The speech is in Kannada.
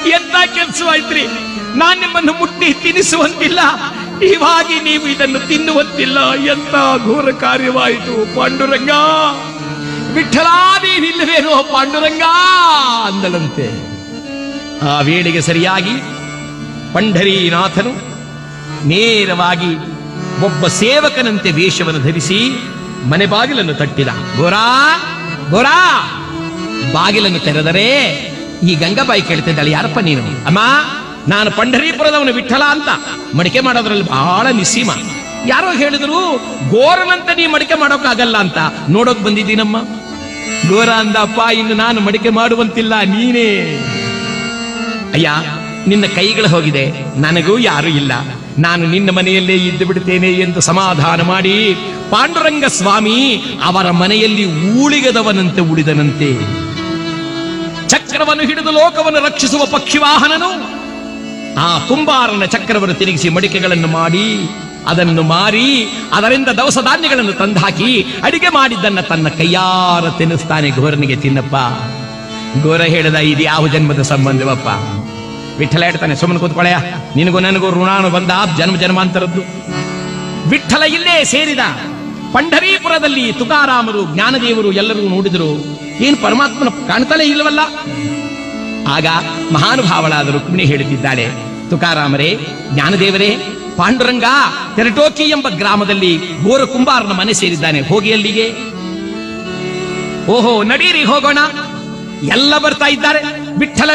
ಎಂತ ಕೆಲಸವಾಯ್ತ್ರಿ ನಾನ್ ನಿಮ್ಮನ್ನು ಮುಟ್ಟಿ ತಿನ್ನಿಸುವಂತಿಲ್ಲ ಇವಾಗಿ ನೀವು ಇದನ್ನು ತಿನ್ನುವಂತಿಲ್ಲ ಎಂತ ಘೋರ ಕಾರ್ಯವಾಯಿತು ಪಾಂಡುರಂಗ ವಿಠಲಾದೇವಿಲ್ಲವೇನೋ ಪಾಂಡುರಂಗ ಅಂದಳಂತೆ ಆ ವೇಳೆಗೆ ಸರಿಯಾಗಿ ಪಂಢರೀನಾಥನು ನೇರವಾಗಿ ಒಬ್ಬ ಸೇವಕನಂತೆ ವೇಷವನ್ನು ಧರಿಸಿ ಮನೆ ಬಾಗಿಲನ್ನು ತಟ್ಟಿದ ಗೋರಾ ಗೋರಾ ಬಾಗಿಲನ್ನು ತೆರೆದರೆ ಈ ಗಂಗಾಬಾಯಿ ಕೇಳ್ತಿದ್ದಾಳೆ ಯಾರಪ್ಪ ನೀನು ಅಮ್ಮ ನಾನು ಪಂಢರೀಪುರದವನು ವಿಠಲ ಅಂತ ಮಡಿಕೆ ಮಾಡೋದ್ರಲ್ಲಿ ಬಹಳ ನಿಸ್ಸೀಮ ಯಾರೋ ಹೇಳಿದ್ರು ಗೋರನಂತ ನೀ ಮಡಿಕೆ ಮಾಡೋಕ್ಕಾಗಲ್ಲ ಅಂತ ನೋಡೋಕ್ ಬಂದಿದ್ದೀನಮ್ಮ ಗೋರ ಅಂದಪ್ಪ ಇನ್ನು ನಾನು ಮಡಿಕೆ ಮಾಡುವಂತಿಲ್ಲ ನೀನೇ ಅಯ್ಯ ನಿನ್ನ ಕೈಗಳು ಹೋಗಿದೆ ನನಗೂ ಯಾರು ಇಲ್ಲ ನಾನು ನಿನ್ನ ಮನೆಯಲ್ಲೇ ಇದ್ದು ಬಿಡುತ್ತೇನೆ ಎಂದು ಸಮಾಧಾನ ಮಾಡಿ ಪಾಂಡುರಂಗ ಸ್ವಾಮಿ ಅವರ ಮನೆಯಲ್ಲಿ ಊಳಿಗದವನಂತೆ ಉಳಿದನಂತೆ ಚಕ್ರವನ್ನು ಹಿಡಿದು ಲೋಕವನ್ನು ರಕ್ಷಿಸುವ ಪಕ್ಷಿವಾಹನನು ಆ ಕುಂಬಾರನ ಚಕ್ರವನ್ನು ತಿರುಗಿಸಿ ಮಡಿಕೆಗಳನ್ನು ಮಾಡಿ ಅದನ್ನು ಮಾರಿ ಅದರಿಂದ ದವಸ ಧಾನ್ಯಗಳನ್ನು ತಂದಾಕಿ ಅಡಿಗೆ ಮಾಡಿದ್ದನ್ನ ತನ್ನ ಕೈಯಾರ ತಿನ್ನಿಸ್ತಾನೆ ಘೋರನಿಗೆ ತಿನ್ನಪ್ಪ ಘೋರ ಹೇಳಿದ ಇದು ಯಾವ ಜನ್ಮದ ಸಂಬಂಧವಪ್ಪ ವಿಠಲ ಹೇಳ್ತಾನೆ ಸುಮ್ಮನೆ ಕೂತ್ಕೊಳ್ಳಯ್ಯ ನಿನಗೂ ನನಗೂ ಋಣಾನು ಬಂದ ಜನ್ಮ ಜನ್ಮಾಂತರದ್ದು ವಿಠಲ ಇಲ್ಲೇ ಸೇರಿದ ಪಂಢರೀಪುರದಲ್ಲಿ ತುಕಾರಾಮರು ಜ್ಞಾನದೇವರು ಎಲ್ಲರೂ ನೋಡಿದರು ಏನು ಪರಮಾತ್ಮನ ಕಾಣ್ತಲೇ ಇಲ್ಲವಲ್ಲ ಆಗ ಮಹಾನುಭಾವಳಾದ ರುಕ್ಮಿಣಿ ಹೇಳುತ್ತಿದ್ದಾಳೆ ತುಕಾರಾಮರೇ ಜ್ಞಾನದೇವರೇ ಪಾಂಡುರಂಗ ತೆರಟೋಕಿ ಎಂಬ ಗ್ರಾಮದಲ್ಲಿ ಗೋರ ಕುಂಬಾರನ ಮನೆ ಸೇರಿದ್ದಾನೆ ಹೋಗಿ ಅಲ್ಲಿಗೆ ಓಹೋ ನಡೀರಿ ಹೋಗೋಣ ಎಲ್ಲ ಬರ್ತಾ ಇದ್ದಾರೆ ವಿಠಲ